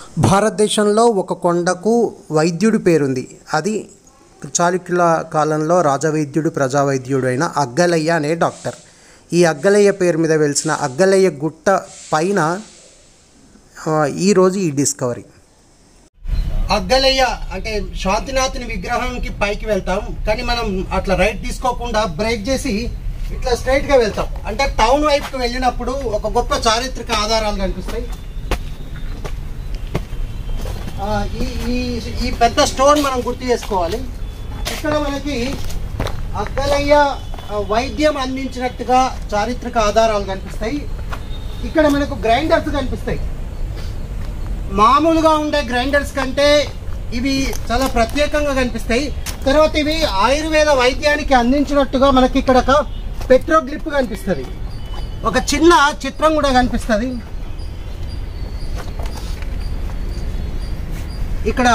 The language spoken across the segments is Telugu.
భారతదేశంలో ఒక కొండకు వైద్యుడి పేరుంది అది చాళుక్యుల కాలంలో రాజవైద్యుడు ప్రజావైద్యుడు అయిన అగ్గలయ్య అనే డాక్టర్ ఈ అగ్గలయ్య పేరు మీద వెలిసిన అగ్గలయ్య గుట్ట పైన ఆ, ఈరోజు ఈ డిస్కవరీ అగ్గలయ్య అంటే శాంతినాథుని విగ్రహానికి పైకి వెళ్తాం కానీ మనం అట్లా రైట్ తీసుకోకుండా బ్రేక్ చేసి ఇట్లా స్ట్రైట్ గా వెళ్తాం అంటే టౌన్ వైపుకి వెళ్ళినప్పుడు ఒక గొప్ప చారిత్రక ఆధారాలు కనిపిస్తాయి ఆ, ఈ ఈ ఈ పెద్ద స్టోన్ మనం గుర్తు చేసుకోవాలి ఇక్కడ మనకి అగ్గలయ్య ఆ, వైద్యం అందించినట్టుగా చారిత్రక ఆధారాలు కనిపిస్తాయి ఇక్కడ మనకు గ్రైండర్స్ కనిపిస్తాయి మామూలుగా ఉండే గ్రైండర్స్ కంటే ఇవి చాలా ప్రత్యేకంగా కనిపిస్తాయి తర్వాత ఇవి ఆయుర్వేద వైద్యానికి అందించినట్టుగా మనకి ఇక్కడ ఒక పెట్రోగ్లిప్ కనిపిస్తుంది ఒక చిన్న చిత్రం కూడా కనిపిస్తుంది ఇక్కడ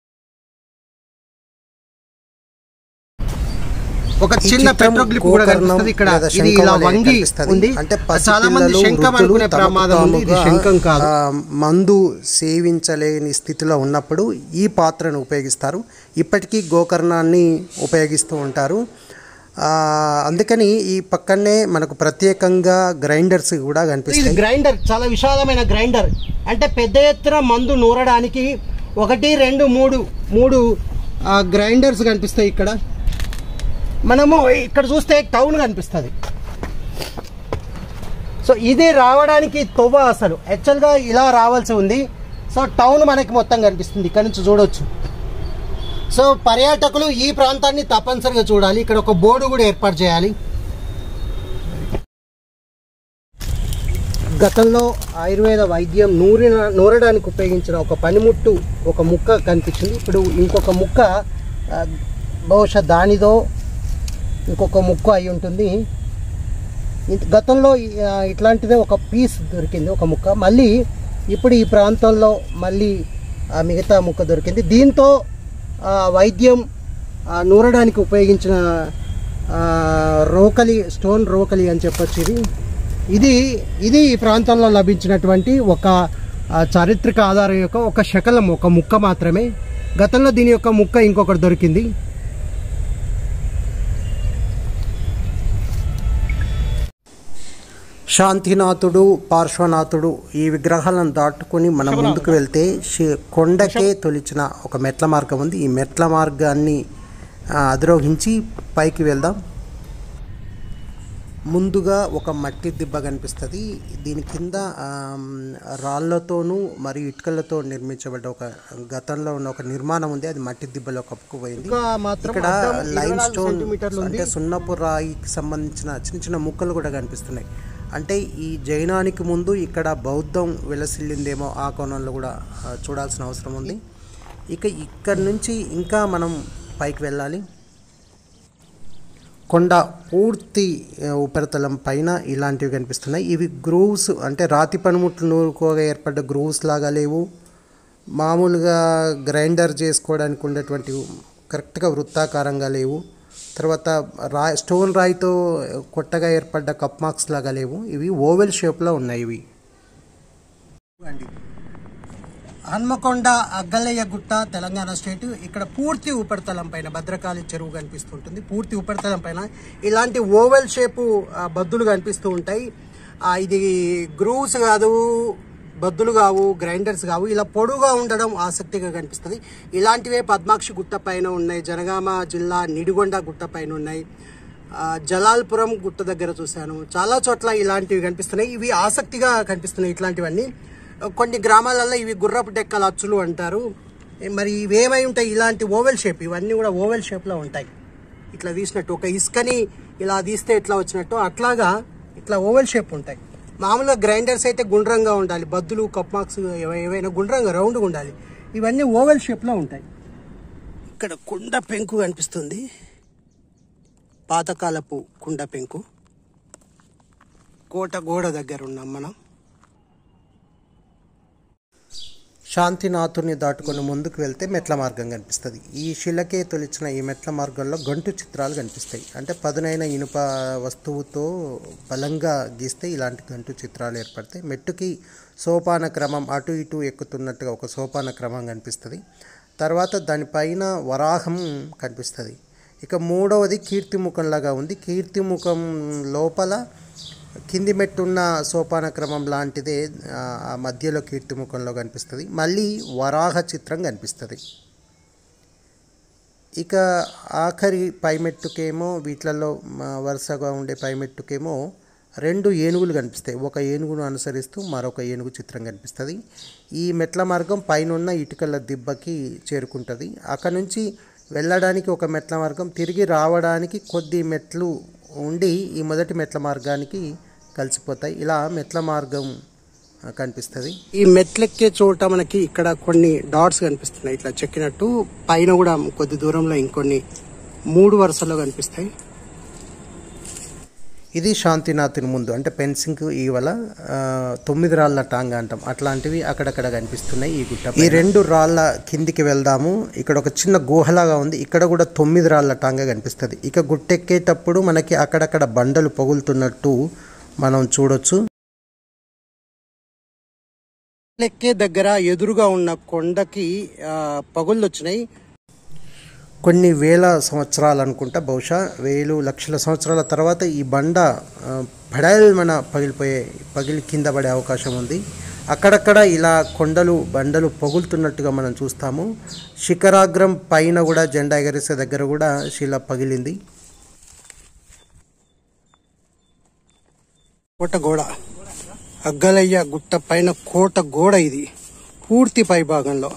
ఒక ఈ చిన్న చిత్రం పెట్రోగ్లిప్ కూడా గోకర్ణం కనిపిస్తుంది ఇక్కడ లేదా ఇది ఇలా శంఖం వలె వంగి కనిపిస్తది. ఉంది అంటే చాలా మంది పసిపిల్లలు, శంఖం వృద్ధులు అనుకునే తమకు ప్రమాదం ఉంది ఇది తాముగా, శంఖం కాదు ఆ, మందు సేవించలేని స్థితిలో ఉన్నప్పుడు ఈ పాత్రను ఉపయోగిస్తారు ఇప్పటికీ గోకర్ణాన్ని ఉపయోగిస్తూ ఉంటారు ఆ, అందుకని ఈ పక్కనే మనకు ప్రత్యేకంగా గ్రైండర్స్ కూడా ఇది కనిపిస్తాయి గ్రైండర్ చాలా విశాలమైన గ్రైండర్ అంటే పెద్ద ఎత్తున మందు నూరడానికి ఒకటి రెండు మూడు మూడు ఆ, గ్రైండర్స్ కనిపిస్తాయి ఇక్కడ మనము ఇక్కడ చూస్తే టౌన్ కనిపిస్తుంది సో ఇది రావడానికి తొవ్వ అసలు యాక్చువల్గా ఇలా రావాల్సి ఉంది సో టౌన్ మనకి మొత్తం కనిపిస్తుంది ఇక్కడ నుంచి చూడొచ్చు సో పర్యాటకులు ఈ ప్రాంతాన్ని తప్పనిసరిగా చూడాలి ఇక్కడ ఒక బోర్డు కూడా ఏర్పాటు చేయాలి గతంలో ఆయుర్వేద వైద్యం నూరిన నూరడానికి ఉపయోగించిన ఒక పనిముట్టు ఒక ముక్క కనిపించింది ఇప్పుడు ఇంకొక ముక్క ఆ, బహుశా దానిదో ఇంకొక ముక్క అయి ఉంటుంది ఇ- గతంలో ఈ- ఆ, ఇట్లాంటిదే ఒక పీస్ దొరికింది ఒక ముక్క మళ్ళీ ఇప్పుడు ఈ ప్రాంతంలో మళ్ళీ ఆ మిగతా ముక్క దొరికింది దీంతో ఆ, వైద్యం ఆ, నూరడానికి ఉపయోగించిన ఆ, రోకలి స్టోన్ రోకలి అని చెప్పొచ్చు ఇది ఇది ఇది ఈ ప్రాంతంలో లభించినటువంటి ఒక ఆ, చారిత్రక ఆధారం యొక్క ఒక శకలం ఒక ముక్క మాత్రమే గతంలో దీని యొక్క ముక్క ఇంకొకటి దొరికింది శాంతినాథుడు పార్శ్వనాథుడు ఈ విగ్రహాలను దాటుకుని మనం ముందుకు వెళ్తే శి- కొండకే తొలిచిన ఒక మెట్ల మార్గం ఉంది ఈ మెట్ల మార్గాన్ని ఆ, అధిరోహించి పైకి వెళ్దాం ముందుగా ఒక మట్టి దిబ్బ కనిపిస్తుంది దీని కింద ఆమ్, రాళ్లతోనూ మరియు ఇటుకలతో నిర్మించబడ్డ ఒక గతంలో ఉన్న ఒక నిర్మాణం ఉంది అది మట్టి దిబ్బలో కప్పుకుపోయింది ఇంకా మాత్రం ఇక్కడ అడ్డం ఇరవై లైమ్ నాలుగు స్టోన్ సెంటీమీటర్లు ఉంది. అంటే సున్నపు రాయికి సంబంధించిన చిన్న చిన్న ముక్కలు కూడా కనిపిస్తున్నాయి అంటే ఈ జైనానికి ముందు ఇక్కడ బౌద్ధం విలసిల్లిందేమో ఆ కోణంలో కూడా ఆ, చూడాల్సిన అవసరం ఉంది ఇక ఇక్కడ నుంచి ఇంకా మనం పైకి వెళ్ళాలి కొండ పూర్తి ఆ, ఉపరితలం పైన ఇలాంటివి కనిపిస్తున్నాయి ఇవి గ్రూవ్స్ అంటే రాతి పనిముట్లు నూరుకోగా ఏర్పడ్డ గ్రూవ్స్ లాగా లేవు మామూలుగా గ్రైండర్ చేసుకోవడానికి ఉండేటువంటి కరెక్ట్గా వృత్తాకారంగా లేవు తర్వాత రా స్టోన్ రాయితో కొట్టగా ఏర్పడ్డ కప్ మార్క్స్ లాగా లేవు ఇవి ఓవెల్ షేప్లో ఉన్నాయి ఇవి హన్మకొండ అగ్గలయ్య గుట్ట తెలంగాణ స్టేట్ ఇక్కడ పూర్తి ఉపరితలం పైన భద్రకాళి చెరువు కనిపిస్తుంటుంది పూర్తి ఉపరితలం పైన ఇలాంటి ఓవెల్ షేపు ఆ, బద్దులు కనిపిస్తూ ఉంటాయి ఆ, ఇది గ్రూవ్స్ కాదు బద్దులు కావు గ్రైండర్స్ కావు ఇలా పొడుగా ఉండడం ఆసక్తిగా కనిపిస్తుంది ఇలాంటివే పద్మాక్షి గుట్ట పైన ఉన్నాయి జనగామ జిల్లా నిడిగొండ గుట్ట పైన ఉన్నాయి ఆ, జలాల్పురం గుట్ట దగ్గర చూశాను చాలా చోట్ల ఇలాంటివి కనిపిస్తున్నాయి ఇవి ఆసక్తిగా కనిపిస్తున్నాయి ఇట్లాంటివన్నీ కొన్ని గ్రామాలలో ఇవి గుర్రపు డెక్కల అచ్చులు అంటారు ఏ, మరి ఇవి ఏమై ఉంటాయి ఇలాంటి ఓవెల్ షేప్ ఇవన్నీ కూడా ఓవెల్ షేప్లో ఉంటాయి ఇట్లా తీసినట్టు ఒక ఇసుకని ఇలా తీస్తే ఎట్లా వచ్చినట్టు అట్లాగా ఇట్లా ఓవెల్ షేప్ ఉంటాయి మామూలుగా గ్రైండర్స్ అయితే గుండ్రంగా ఉండాలి బద్దులు కప్ మార్క్స్ ఏవై- ఏవైనా గుండ్రంగా రౌండ్గా ఉండాలి ఇవన్నీ ఓవెల్ షేప్లో ఉంటాయి ఇక్కడ కుండ పెంకు కనిపిస్తుంది పాతకాలపు కుండ పెంకు కోట గోడ దగ్గర ఉన్నాం మనం శాంతినాథుని దాటుకొని ముందుకు వెళ్తే మెట్ల మార్గం కనిపిస్తుంది ఈ శిలకే తొలిచిన ఈ మెట్ల మార్గంలో గంటు చిత్రాలు కనిపిస్తాయి అంటే పదునైన ఇనుప వస్తువుతో బలంగా గీస్తే ఇలాంటి గంటు చిత్రాలు ఏర్పడతాయి మెట్టుకి సోపాన క్రమం అటు ఇటు ఎక్కుతున్నట్టుగా ఒక సోపాన క్రమం కనిపిస్తుంది తర్వాత దానిపైన వరాహం కనిపిస్తుంది ఇక మూడవది కీర్తిముఖంలాగా ఉంది కీర్తిముఖం లోపల కింది మెట్టున్న సోపాన క్రమం లాంటిదే ఆ, ఆ మధ్యలో కీర్తిముఖంలో కనిపిస్తుంది మళ్ళీ వరాహ చిత్రం కనిపిస్తుంది ఇక ఆఖరి పైమెట్టుకేమో వీటిలలో మ, వరుసగా ఉండే పైమెట్టుకేమో రెండు ఏనుగులు కనిపిస్తాయి ఒక ఏనుగును అనుసరిస్తూ మరొక ఏనుగు చిత్రం కనిపిస్తుంది ఈ మెట్ల మార్గం పైనున్న ఇటుకల దిబ్బకి చేరుకుంటుంది అక్కడ నుంచి వెళ్ళడానికి ఒక మెట్ల మార్గం తిరిగి రావడానికి కొద్ది మెట్లు ఉండి ఈ మొదటి మెట్ల మార్గానికి కలిసిపోతాయి ఇలా మెట్ల మార్గం ఆ, కనిపిస్తుంది ఈ మెట్లెక్కే చోట మనకి ఇక్కడ కొన్ని డాట్స్ కనిపిస్తున్నాయి ఇట్లా చెక్కినట్టు పైన కూడా కొద్ది దూరంలో ఇంకొన్ని మూడు వరుసల్లో కనిపిస్తాయి ఇది శాంతినాథుని ముందు అంటే పెన్సింగ్ ఈవల ఆ, తొమ్మిది రాళ్ళ టాంగ్ అంటాం అట్లాంటివి అక్కడక్కడ కనిపిస్తున్నాయి ఈ గుట్ట ఈ రెండు రాళ్ళ కిందికి వెళ్దాము ఇక్కడ ఒక చిన్న గుహలాగా ఉంది ఇక్కడ కూడా తొమ్మిది రాళ్ళ టాంగ కనిపిస్తుంది ఇక గుట్టెక్కేటప్పుడు మనకి అక్కడక్కడ బండలు పగులుతున్నట్టు మనం చూడొచ్చు మెట్లెక్కే దగ్గర ఎదురుగా ఉన్న కొండకి ఆ, పగుళ్ళు వచ్చినాయి కొన్ని వేల సంవత్సరాలు అనుకుంటా బహుశా వేలు లక్షల సంవత్సరాల తర్వాత ఈ బండ ఆ, పడేల్మన పగిలిపోయే పగిలి కింద పడే అవకాశం ఉంది అక్కడక్కడ ఇలా కొండలు బండలు పగులుతున్నట్టుగా మనం చూస్తాము శిఖరాగ్రం పైన కూడా జెండా ఎగరేసే దగ్గర కూడా శిల పగిలింది కోట గోడ అగ్గలయ్య గుట్ట పైన కోట గోడ ఇది పూర్తి పై భాగంలో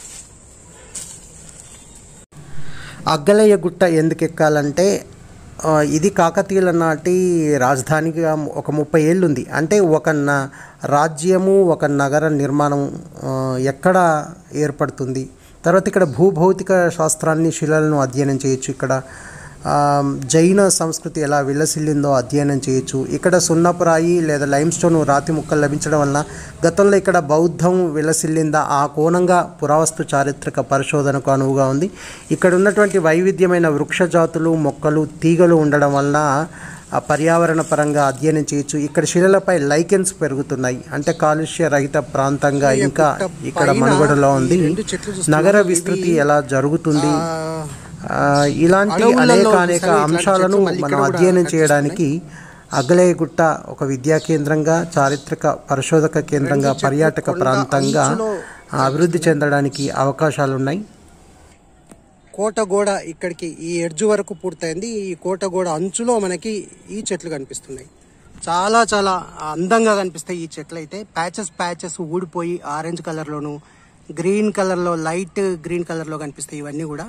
అగ్గలయ్య గుట్ట ఎందుకు ఎక్కాలంటే ఆ, ఇది కాకతీయుల నాటి రాజధానిగా ఒక ముప్పై ఏళ్ళు ఉంది అంటే ఒక న రాజ్యము ఒక నగర నిర్మాణం ఆ, ఎక్కడ ఏర్పడుతుంది తర్వాత ఇక్కడ భూభౌతిక శాస్త్రాన్ని శిలలను అధ్యయనం చేయొచ్చు ఇక్కడ ఆ, జైన సంస్కృతి ఎలా విలసిల్లిందో అధ్యయనం చేయొచ్చు ఇక్కడ సున్నపురాయి లేదా లైమ్ స్టోన్ రాతి ముక్కలు లభించడం వలన గతంలో ఇక్కడ బౌద్ధం విలసిల్లిందా ఆ కోణంగా పురావస్తు చారిత్రక పరిశోధనకు అనువుగా ఉంది ఇక్కడ ఉన్నటువంటి వైవిధ్యమైన వృక్ష జాతులు మొక్కలు తీగలు ఉండడం వలన ఆ పర్యావరణ పరంగా అధ్యయనం చేయొచ్చు ఇక్కడ శిలలపై లైకెన్స్ పెరుగుతున్నాయి అంటే కాలుష్య రహిత ప్రాంతంగా ఇంకా ఇక్కడ మనుగడలో ఉంది రెండు చెట్లు చూస్తున్నాం. నగర విస్తృతి ఎలా జరుగుతుంది ఆ, ఆ, ఇలాంటి అడవులలో అనేక అనేక చూసారా ఇట్లాంటి అంశాలను చెట్లు మళ్ళీ మనం ఇక్కడ కూడా అధ్యయనం కనిపిస్తున్నాయి. చేయడానికి అగలేగుట్ట ఒక విద్యా కేంద్రంగా చారిత్రక పరిశోధక కేంద్రంగా చెట్లు పర్యాటక కొండ ప్రాంతంగా అంచులో ఆ, అభివృద్ధి చెందడానికి అవకాశాలు ఉన్నాయి కోట గోడ ఇక్కడికి ఈ ఎడ్జ్ వరకు పూర్తయింది ఈ కోట గోడ అంచులో మనకి ఈ చెట్లు కనిపిస్తున్నాయి చాలా చాలా అందంగా కనిపిస్తాయి ఈ చెట్లు అయితే ప్యాచెస్ ప్యాచెస్ ఊడిపోయి ఆరెంజ్ కలర్ లోను గ్రీన్ కలర్ లో లైట్ గ్రీన్ కలర్ లో కనిపిస్తాయి ఇవన్నీ కూడా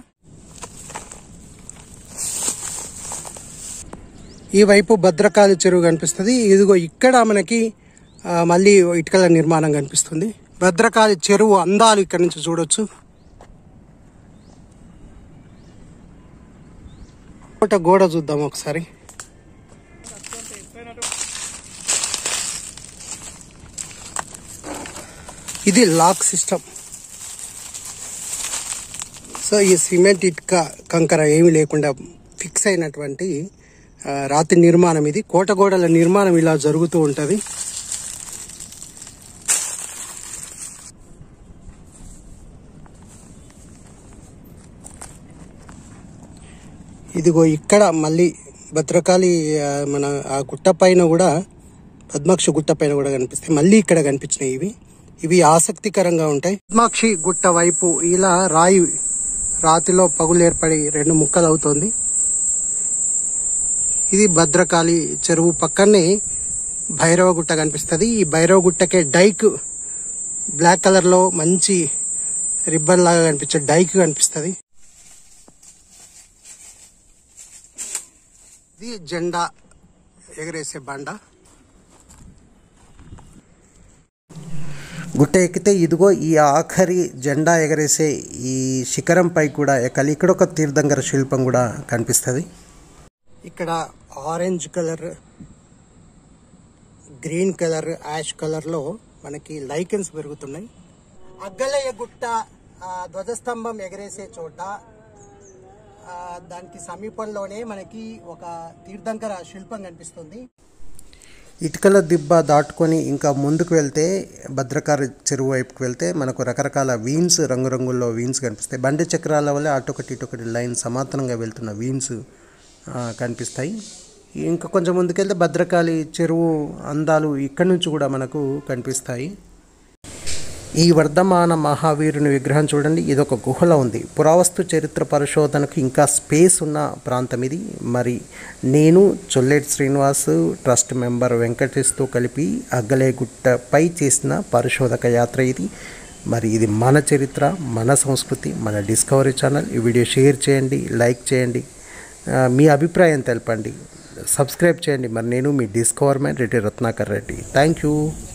ఈ వైపు భద్రకాళి చెరువు కనిపిస్తుంది ఇదిగో ఇక్కడ మనకి ఆ, మళ్ళీ ఇటుకల నిర్మాణం కనిపిస్తుంది భద్రకాళి చెరువు అందాలు ఇక్కడ నుంచి చూడొచ్చు కోట గోడ చూద్దాం ఒకసారి ఇది లాక్ సిస్టమ్ సో ఈ సిమెంట్ ఇటుక కంకర ఏమీ లేకుండా ఫిక్స్ అయినటువంటి ఆ, రాతి నిర్మాణం ఇది కోట గోడల నిర్మాణం ఇలా జరుగుతూ ఉంటది ఇదిగో ఇక్కడ మళ్ళీ భద్రకాళి ఆ, మన ఆ గుట్ట పైన కూడా పద్మాక్షి గుట్ట పైన కూడా కనిపిస్తాయి మళ్ళీ ఇక్కడ కనిపించినాయి ఇవి ఇవి ఆసక్తికరంగా ఉంటాయి పద్మాక్షి గుట్ట వైపు ఇలా రాయి రాతిలో పగులు ఏర్పడి రెండు ముక్కలు అవుతోంది ఇది భద్రకాళి చెరువు పక్కనే భైరవ గుట్ట కనిపిస్తుంది ఈ భైరవ గుట్టకే డైక్ బ్లాక్ కలర్ లో మంచి రిబ్బన్ లాగా కనిపించే డైక్ కనిపిస్తుంది ఇది జెండా ఎగరేసే బండ గుట్ట ఎక్కితే ఇదిగో ఈ ఆఖరి జెండా ఎగరేసే ఈ శిఖరంపై కూడా ఎక్కాలి ఇక్కడ ఒక తీర్థంకర శిల్పం కూడా కనిపిస్తుంది ఇక్కడ orange colour green colour ash colour లో మనకి లైకెన్స్ పెరుగుతున్నాయి అగ్గలయ్య గుట్ట ఆ, ధ్వజస్తంభం ఎగరేసే చోట ఆ, దానికి సమీపంలోనే మనకి ఒక తీర్థంకర శిల్పం కనిపిస్తుంది ఇటుకల దిబ్బ దాటుకొని ఇంకా ముందుకు వెళ్తే భద్రకారి చెరువు వైపుకి వెళ్తే మనకు రకరకాల వీన్స్ రంగురంగుల్లో వీన్స్ కనిపిస్తాయి బండి చక్రాల వల్ల అటొకటి ఇటొకటి లైన్ సమాంతరంగా వెళ్తున్న వీన్స్ ఆ, కనిపిస్తాయి ఇంకా కొంచెం ముందుకెళ్తే భద్రకాళి చెరువు అందాలు ఇక్కడి నుంచి కూడా మనకు కనిపిస్తాయి ఈ వర్ధమాన మహావీరుని విగ్రహం చూడండి ఇది ఒక గుహలో ఉంది పురావస్తు చరిత్ర పరిశోధనకు ఇంకా స్పేస్ ఉన్న ప్రాంతం ఇది మరి నేను చొల్లేటి శ్రీనివాస్ ట్రస్ట్ మెంబర్ వెంకటేష్తో కలిపి అగ్గలేగుట్టపై చేసిన పరిశోధక యాత్ర ఇది మరి ఇది మన చరిత్ర మన సంస్కృతి మన డిస్కవరీ ఛానల్ ఈ వీడియో షేర్ చేయండి లైక్ చేయండి ఆ, మీ అభిప్రాయం తెలపండి సబ్స్క్రైబ్ చేయండి మరి నేను మీ డిస్కవర్మెంట్ రెడ్డి రత్నాకర్ రెడ్డి థ్యాంక్ యూ